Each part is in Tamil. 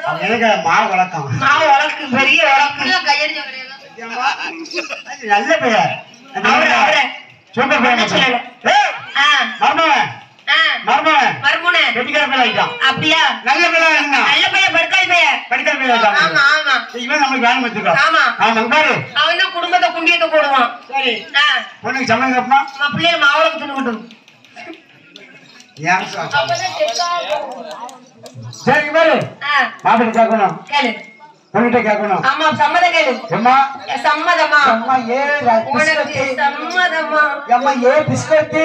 அவன் எனக்கு மாவு வழக்கம் மாவு வழக்கு பெரிய வழக்கு கையடிச்ச கிடையாது அது நல்ல பெயர் அவரு அவரு சூப்பர் பெயர் என்ன சொல்லல? ஏய், ஆ மருமகன் ஆ மருமகன் மறுமுனை வெட்டிக்கிற பிள்ளை ஆயிட்டான் அப்படியா நல்ல பிள்ளை இருந்தான் நல்ல பையன் படுக்காய் பையன் படிக்கிற பிள்ளை ஆமா ஆயிட்டான் ஆமா இவன் நம்மளுக்கு வேணும் வச்சுக்கோ ஆமா. ஆமா பாரு அவன் தான் குடும்பத்தை குண்டியத்தை போடுவான் சரி ஆ பொண்ணுக்கு சம்மந்தம் கேட்பா நம்ம பிள்ளைய மாவளம் தின்னுக்கிட்டும் ஏன் சார் அப்பதான் செட்டா சரி பாரு ஆ மாப்பிள்ளை கேட்கணும் கேளு பொண்ணுகிட்ட கேட்கணும் ஆமா சம்மதம் கேளு எம்மா ஏ, சம்மதமா அம்மா ஏ உனக்கு சம்மதமா எம்மா ஏ பிஸ்கட்டு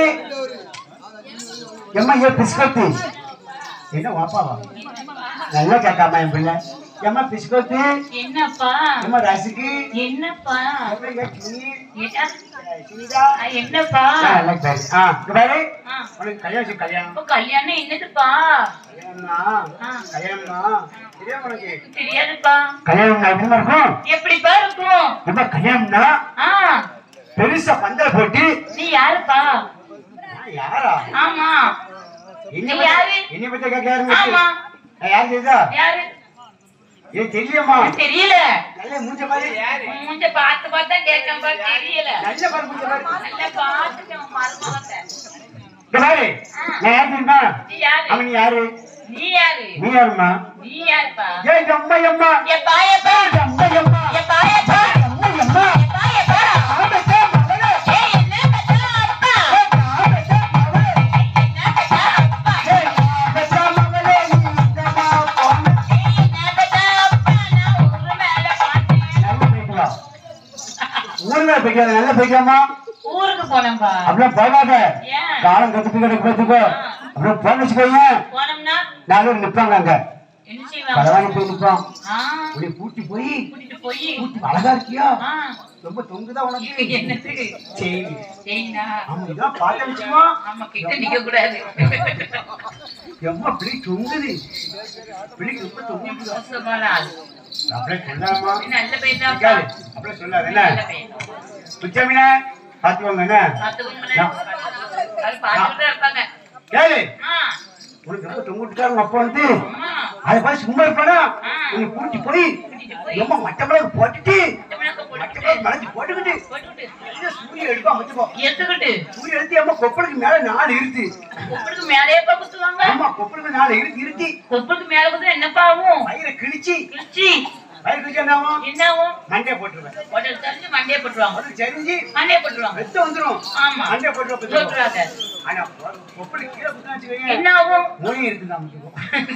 எம்மா ஏ பிஸ்கட்டு என்ன வாப்பாவா நல்லா கேட்காம என் பிள்ளை எம்மா பிஸ்கட்டு என்னப்பா எம்மா ரசிக்கு என்னப்பா எம்மா ஏ சினி ஏடா, சினிதா ஆ, என்னப்பா ஆ நல்லா பாரு ஆ இங்க பாரு ஆ, உனக்கு கல்யாணம் கல்யாணம் அப்ப கல்யாணம் என்னதுப்பா கல்யாணம்னா ஆ. கல்யாணம்னா தெரியும் உனக்கு தெரியாதுப்பா கல்யாணம்னா எப்படிமா இருக்கும் எப்படிப்பா இருக்கும் எம்மா கல்யாணம்னா ஆ பெருசா பந்தல் போட்டு நீ யாருப்பா நான் யாரா ஆமா என்ன நீ யாரு? என்ன பத்தி கேட்க ஆமா யாரு தெரியுதா யாரு ஏ தெரியலையம்மா தெரியல நல்ல மூஞ்ச பாரு உன் மூஞ்ச பார்த்து பார்த்தா கேட்கப்பா தெரியல நல்ல பாரு மூஞ்ச பாரு நல்லா பார்த்துட்டேன் மருமகத்தை இங்க பாரு நான் யாரு தெரியுமா நீ யாரு அவன் நீ யாரு நீ யாரு நீ யாருமா நீ யாருப்பா ஏ எம்மா எம்மா எப்பா எப்பா எம்மா எம்மா எப்பா எப்பா எம்மா எம்மா எப்பா எப்பா ஆபத்தே மகளே ஏய் என்ன கட்டா அப்பா ஆபத்தே மகளே என்ன கட்டா அப்பா ஏ ஆபத்தே மகளே நீ இந்தமா பொண்ணு ஏய் என்ன கட்டா அப்பா நான் ஊரு மேல பார்த்தேன் நல்ல போய்க்கலாம் ஊர்ல போய்க்காத நல்ல போய்க்காமா ஊருக்கு போனேன்பா அப்படியே போகாத ஏன் காலம் கத்துட்டு கிடக்கு பார்த்துக்கோ அப்படியே போன வச்சுக்கோங்க போனோம்னா நாலு பேர் நிப்பாங்க அங்க என்ன செய்வாங்க பரவாயில்ல போய் நிப்பான் ஆ அப்படியே கூட்டி போய் கூட்டிட்டு போய் கூட்டி அழகா இருக்கியா ஆ ரொம்ப தொங்குதா உனக்கு இது என்னது சரி சரிண்ணா ஆமா இதான் பார்த்த விஷயமா ஆமா கிட்ட நிக்க கூடாது எம்மா பிள்ளை தொங்குது பிள்ளைக்கு ரொம்ப தொங்குது மோசமான ஆள் அப்படியே சொல்லாமா நீ நல்ல பையன் கேளு அப்படியே சொல்லாத என்ன நல்ல பையன் சுச்சமினா பாத்துக்கோங்க என்ன பாத்துக்கோங்களேன் அது பாத்துக்கிட்டே இருப்பாங்க கேளு ஆ உனக்கு ரொம்ப தொங்கிட்டுக்காரங்க அப்பா வந்து அம்மா அதை பார்த்து சும்மா இருப்பானா ஆ. உன்னை கூட்டி போய் கூட்டிட்டு போய் எம்மா மட்டப்பழம் போட்டுட்டு தமிழக போட்டுக்கிட்டு மட்டப்பழம் மலைச்சு போட்டுக்கிட்டு போட்டுக்கிட்டு நல்லா சூரிய எடுப்பா அமைச்சுக்கோ எடுத்துக்கிட்டு சூரிய எடுத்து அம்மா கொப்பளுக்கு மேல நாலு இருத்து கொப்பளுக்கு மேலேயப்பா குத்துவாங்க ஆமா கொப்பளுக்கு நாலு இருத்து இருத்தி கொப்பளுக்கு மேல குத்து என்னப்பா ஆகும் வயிறை கிழிச்சு கிழிச்சி வயிறு கிழிச்சு என்ன ஆகும் என்ன ஆகும் மண்டே போட்டுருவேன் உடல் தெரிஞ்சு மண்டையை போட்டுருவாங்க அது சரிஞ்சு மண்டையை போட்டுருவாங்க வெத்த வந்துரும் ஆமா மண்டே போட்டுருவோம் போட்டுருவாங்க ஆனா கொப்பளுக்கு கீழே குத்தா வச்சுக்கோங்க என்ன ஆகும் மொழி இருக்குதான் அமைச்சுக்கோ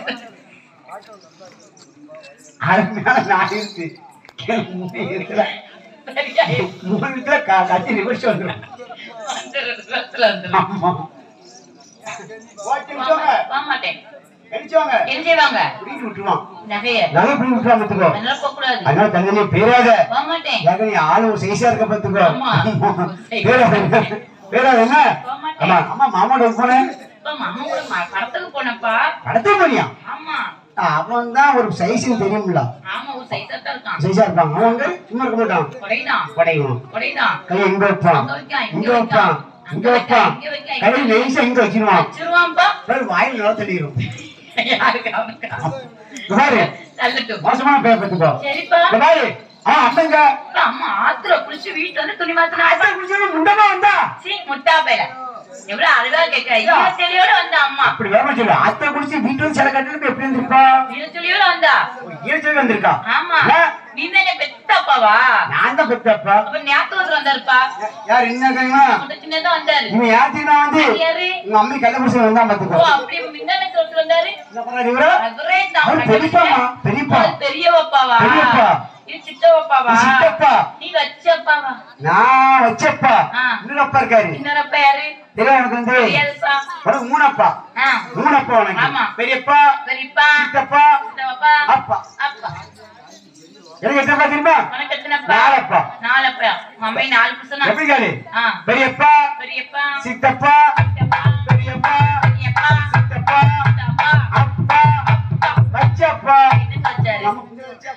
அது மேல நாலு இருக்கு கீழே மூணு இருக்குல்ல சரியாயி. மூணு இருக்குல்ல க- கட்டி ரிவர்ஸ் வந்துரும் வந்துரும், வந்துரும், வந்துரும். ஆமா ஓட்டி விட்டுவாங்க வாங்க மாட்டேன் கழிச்சுவாங்க என்ன செய்வாங்க பிடிட்டு விட்டுருவான் நகைய நகை பிடி விட்டுருவான் பாத்துக்கோ அதெல்லாம் போக கூடாது அதனால தண்ணி பேராத வாங்க மாட்டேன் ஏக நீ ஆளு ஒரு சைஸா இருக்க பாத்துக்கோ ஆமா. பேராத பேராத என்ன ஆமா ஆமா மாமாவோட போனேன் இப்ப மாமா கூட ம- படத்துக்கு போனப்பா படத்தே போனியா ஆமா அவன் தான் ஒரு சைஸ்னு தெரியும்ல ஆமா ஒரு சைஸா தான் இருக்கான் சைஸா இருப்பான் அவன் வந்து சும்மா இருக்க மாட்டான் கொடைதான் படையும் கொடைதான் கை எங்க வைப்பான் அங்க வைக்கான், இங்க இங்க வைப்பான் வைக்கான், இங்க வைப்பான் இங்க வைக்கான், கை இங்க நெய்ஸா இங்க வச்சிருவான் வச்சிருவான்ப்பா பிறகு வாயில் நல்லா தள்ளிடும் யாருக்கு அவனுக்கு பாரு தள்ளட்டும் மோசமான பேர் பார்த்துக்கோ சரிப்பா இங்க பாரு ஆ அண்ணங்க அப்பா, அம்மா ஆத்துல குளிச்சு வீட்டுல வந்து துணி மாத்தினா அத்தை குடிச்சவங்க முண்டமா வந்தா சீ முட்டா பையல எவ்வளவு அழகா கேட்க ஈரச்சொலியோட வந்தா அம்மா அப்படி வேற சொல்லு அத்தை குடிச்சு வீட்டுல வந்து சில கட்டிட்டு எப்படி இருந்திருப்பா ஈரச்சொலியோட வந்தா ஈரச்சல் வந்திருக்கா ஆமா ஏ, நீ தானே பெத்தப்பாவா நான் தான் பெத்தப்பா அப்ப ஞாபகத்துல வந்தாருப்பா யார் என்ன கைமா உங்க சின்னதா வந்தாரு இவன் யாத்தினா வந்து அது யாரு உங்க அம்மை கள்ளபுருஷன் வந்தா ஓ பாத்துக்கோ அப்படி முன்னாடி சொல்லிட்டு வந்தாரு என்ன பண்றாரு இவரு அவரே தான் அவர் பெரியப்பாமா, பெரியப்பா. அவர் பெரியவப்பாவா பெரியப்பா. இது சித்தவப்பாவா இது சித்தப்பா. நீ வச்சப்பாவா நான் வச்சப்பா ஆ. இன்னொரு அப்பா இருக்காரு இன்னொருப்பா யாரு தெரியும் எனக்கு வந்து தெரியாதுப்பா உனக்கு மூணப்பா ஆ மூணப்பா உனக்கு ஆமா. பெரியப்பா பெரியப்பா சித்தப்பா சித்தவப்பா அப்பா அப்பா எனக்கு எத்தனை தெரியுமா உனக்கு எத்தனைப்பா நாலப்பா நாலப்பா உங்க அம்மை நாலு புருஷனா எப்படி காலி ஆ பெரியப்பா பெரியப்பா சித்தப்பா சித்தப்பா பெரியப்பா பெரியப்பா சித்தப்பா சித்தப்பா அப்பா வச்சப்பா என்ன வச்சாரு நம்ம புள்ள வச்சா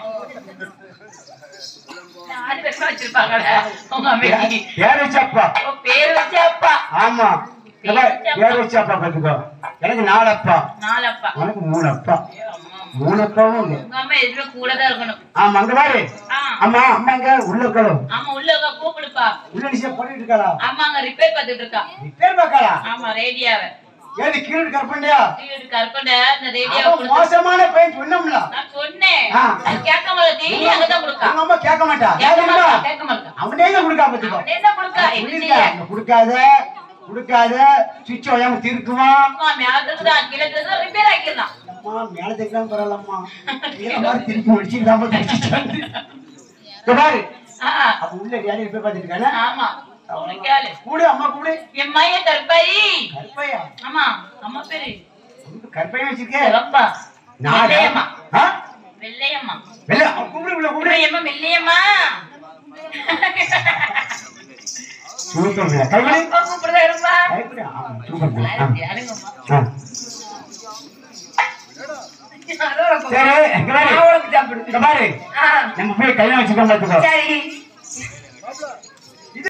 நாலு பேருமா வச்சிருப்பாங்கல்ல உங்க அம்மைக்கு பேர் வச்சப்பா ஓ, பேர் வச்சப்பா ஆமா இந்த பாரு, பேர் வச்சப்பா பாத்துக்கோ எனக்கு நாலு அப்பா நாலப்பா உனக்கு மூணு அப்பா மூணு அக்காவும் இல்லை உங்க அம்மா எதுவுமே கூட தான் இருக்கணும் ஆமா அங்க பாரு ஆ, அம்மா அம்மா எங்க உள்ள இருக்கணும் ஆமா உள்ள இருக்கா கூப்பிடுப்பா உள்ள நிச்சயம் பண்ணிட்டு இருக்காளா ஆமா அங்க ரிப்பேர் பார்த்துட்டு இருக்கா நீ பேர் பார்க்காளா ஆமா ரேடியாவை ஏது கீழே கற்பண்டியா வீடு கற்பனை இந்த ரேடியோ அவன் மோசமான பையன் சொன்னோம்ல நான் சொன்னேன் ஆ. அது கேட்க மாட்டா டெய்லி அங்கதான் கொடுக்கா உங்க அம்மா கேட்க மாட்டா கேட்க ஏன் மாட்டா தெரியுமா? கேட்க மாட்டா அவனே தான் கொடுக்கா பாத்துக்கோ அவனே தான் கொடுக்கா என்ன சொல்லிருக்கா, செய்ய அங்க கொடுக்காத கொடுக்காத சுவிட்ச் ஓயாம திருக்குவான் அம்மா மேல இருக்குதா கீழே இருக்குதா ரிப்பேர் ஆக்கிடலாம் அம்மா மேல தைக்கலாம் பரவாயில்லம்மா கீழே மாதிரி திருப்பி முடிச்சுக்கிட்டாம தைச்சிட்டாங்க இங்க பாரு ஆ, அப்ப உள்ள யாரும் போய் பார்த்துட்டு இருக்கானே ஆமா அவனுக்கு கேளு கூடு அம்மா கூடு என் மைய கற்பாயி கற்பையா ஆமா அம்மா பேரு உனக்கு கற்பையா வச்சிருக்கே சிறப்பா நான் வெள்ளையம்மா ஆ? வெள்ளையம்மா வெள்ள அவன் கூப்பிடு உள்ள கூப்பிடு வெள்ளையம்மா வெள்ளையம்மா சூப்பர் கைவிடு அப்பா கூப்பிடுதா இருப்பா கைவிடு ஆமா, சூப்பர் ஆ. அழுங்கம்மா ஆ. சரி இங்க பாரு அவளுக்கு சாப்பிடு இங்க பாரு ஆ, நம்ம போய் கல்யாணம் வச்சுக்கோங்க பாத்துக்கோ சரி